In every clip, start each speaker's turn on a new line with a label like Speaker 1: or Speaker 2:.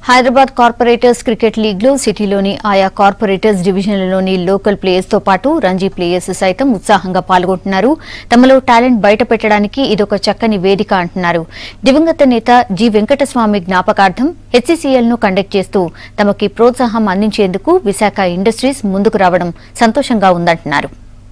Speaker 1: Hyderabad corporators cricket league లో సిటీలోని ఆయా కార్పొరేటర్స్ డివిజన్లలోని లోకల్ ప్లేయర్స్ తో పాటు రంజీ ప్లేయర్స్ సైతం ఉత్సాహంగా పాల్గొంటున్నారు తమలో టాలెంట్ బయట పెట్టడానికి ఇదొక చక్కని వేదిక అంటున్నారు దివంగత నేత జి వెంకటస్వామి జ్ఞాపకార్థం హెచ్సీసీఎల్ ను కండక్ట్ చేస్తూ తమకి ప్రోత్సాహం అందించేందుకు విశాఖ ఇండస్ట్రీస్ ముందుకు రావడం సంతోషంగా ఉందంటున్నారు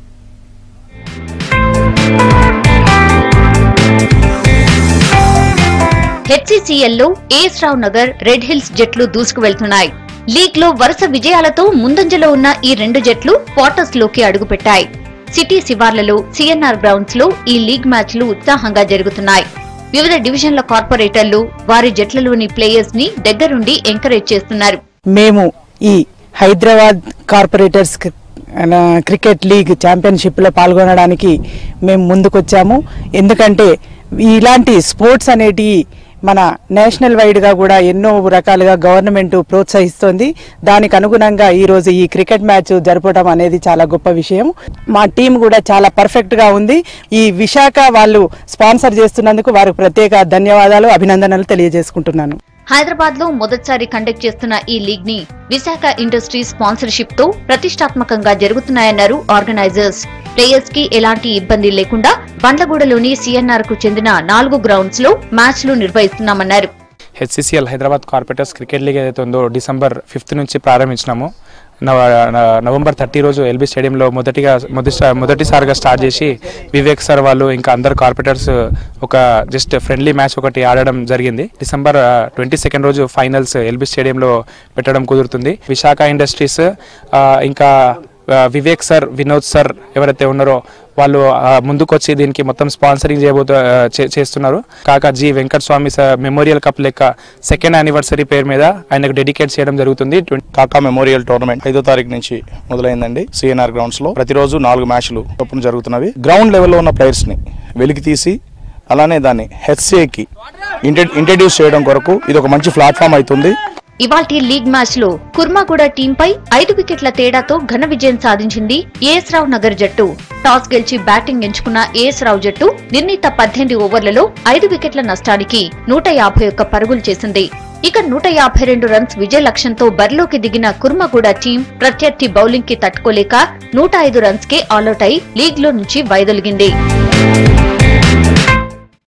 Speaker 1: హెచ్సీసీఎల్ లో AS Rao Nagar Red Hills జట్లు దూసుకు వెళ్తున్నాయి లీగ్ లో వరుస విజయాలతో ముందంజలో ఉన్న ఈ రెండు జట్లు క్వార్టర్స్ లోకి అడుగుపెట్టాయి సిటీ శివార్లలో సిఎన్ఆర్ గ్రౌండ్స్ లో ఈ లీగ్ మ్యాచ్లు ఉత్సాహంగా జరుగుతున్నాయి వివిధ డివిజన్ల కార్పొరేటర్లు వారి జట్లలోని ప్లేయర్స్ ని దగ్గరుండి ఎంకరేజ్ చేస్తున్నారు
Speaker 2: మేము ఈ హైదరాబాద్ కార్పొరేటర్స్ క్రి- ఆ, క్రికెట్ లీగ్ ఛాంపియన్షిప్లో పాల్గొనడానికి మేము ముందుకొచ్చాము ఎందుకంటే ఇలాంటి స్పోర్ట్స్ అనేటివి మన నేషనల్ వైడ్గా కూడా ఎన్నో రకాలుగా గవర్నమెంట్ ప్రోత్సహిస్తోంది దానికి అనుగుణంగా ఈరోజు ఈ క్రికెట్ మ్యాచ్ జరపడం అనేది చాలా గొప్ప విషయం మా టీం కూడా చాలా పర్ఫెక్ట్గా ఉంది ఈ విశాఖ వాళ్ళు స్పాన్సర్ చేస్తున్నందుకు వారికి ప్రత్యేక ధన్యవాదాలు అభినందనలు తెలియజేసుకుంటున్నాను
Speaker 1: హైదరాబాద్ లో మొదటిసారి కండక్ట్ చేస్తున్న ఈ లీగ్ ని విశాఖ ఇండస్ట్రీస్ స్పాన్సర్షిప్ తో ప్రతిష్టాత్మకంగా జరుగుతున్నాయన్నారు ఆర్గనైజర్స్ ప్లేయర్స్ కి ఎలాంటి ఇబ్బంది లేకుండా బండ్లగూడలోని సిఎన్ఆర్ కు చెందిన నాలుగు గ్రౌండ్స్ లో మ్యాచ్లు నిర్వహిస్తున్నామన్నారు
Speaker 3: HCCL Hyderabad corporators cricket league ఏదైతే ఉందో డిసెంబర్ ఫిఫ్త్ నుంచి ప్రారంభించినాము నవ- న- నవంబర్ థర్టీ రోజు ఎల్బీ స్టేడియంలో మొదటిగా మొదటి మొదటిసారిగా స్టార్ట్ చేసి వివేక్ సార్ వాళ్ళు ఇంకా అందరు కార్పొరేటర్స్ ఒక జస్ట్ ఫ్రెండ్లీ మ్యాచ్ ఒకటి ఆడడం జరిగింది డిసెంబర్ ట్వంటీ సెకండ్ రోజు ఫైనల్స్ ఎల్బీ స్టేడియంలో పెట్టడం కుదురుతుంది విశాఖ ఇండస్ట్రీస్ ఆ, ఇంకా ఆ, వివేక్ సార్ వినోద్ సార్ ఎవరైతే ఉన్నారో వాళ్ళు ఆ, ముందుకొచ్చి దీనికి మొత్తం స్పాన్సరింగ్ చేయబోతు ఆ, చే- చేస్తున్నారు Kaka G Venkata Swamy sir memorial cup లెక్క సెకండ్ యానివర్సరీ పేరు మీద ఆయనకు డెడికేట్ చేయడం జరుగుతుంది ట్వంటీ
Speaker 4: కాకా మెమోరియల్ టోర్నమెంట్ ఐదో తారీఖు నుంచి మొదలైందండి సిఎన్ఆర్ గ్రౌండ్స్ లో ప్రతిరోజు నాలుగు మ్యాచ్లు చొప్పున జరుగుతున్నవి గ్రౌండ్ లెవెల్లో ఉన్న ప్లేయర్స్ ని వెలికి తీసి అలానే దాన్ని హెచ్సిఏకి ఇంట్రడ్యూస్ చేయడం కొరకు ఇది ఒక మంచి ప్లాట్ఫామ్ అవుతుంది
Speaker 1: ఇవాల్టి లీగ్ మ్యాచ్ లో కుర్మాగూడ టీంపై ఐదు వికెట్ల తేడాతో ఘన విజయం సాధించింది ఏఎస్ రావు నగర్ జట్టు టాస్ గెలిచి బ్యాటింగ్ ఎంచుకున్న ఏఎస్ రావు జట్టు నిర్ణీత పద్దెనిమిది ఓవర్లలో ఐదు వికెట్ల నష్టానికి నూట యాభై ఒక్క పరుగులు చేసింది ఇక నూట యాభై రెండు రన్స్ విజయ లక్ష్యంతో బరిలోకి దిగిన కుర్మగూడ టీం ప్రత్యర్థి బౌలింగ్ కి తట్టుకోలేక నూట ఐదు రన్స్ కే ఆల్అౌట్ అయి లీగ్ లో నుంచి వైదొలిగింది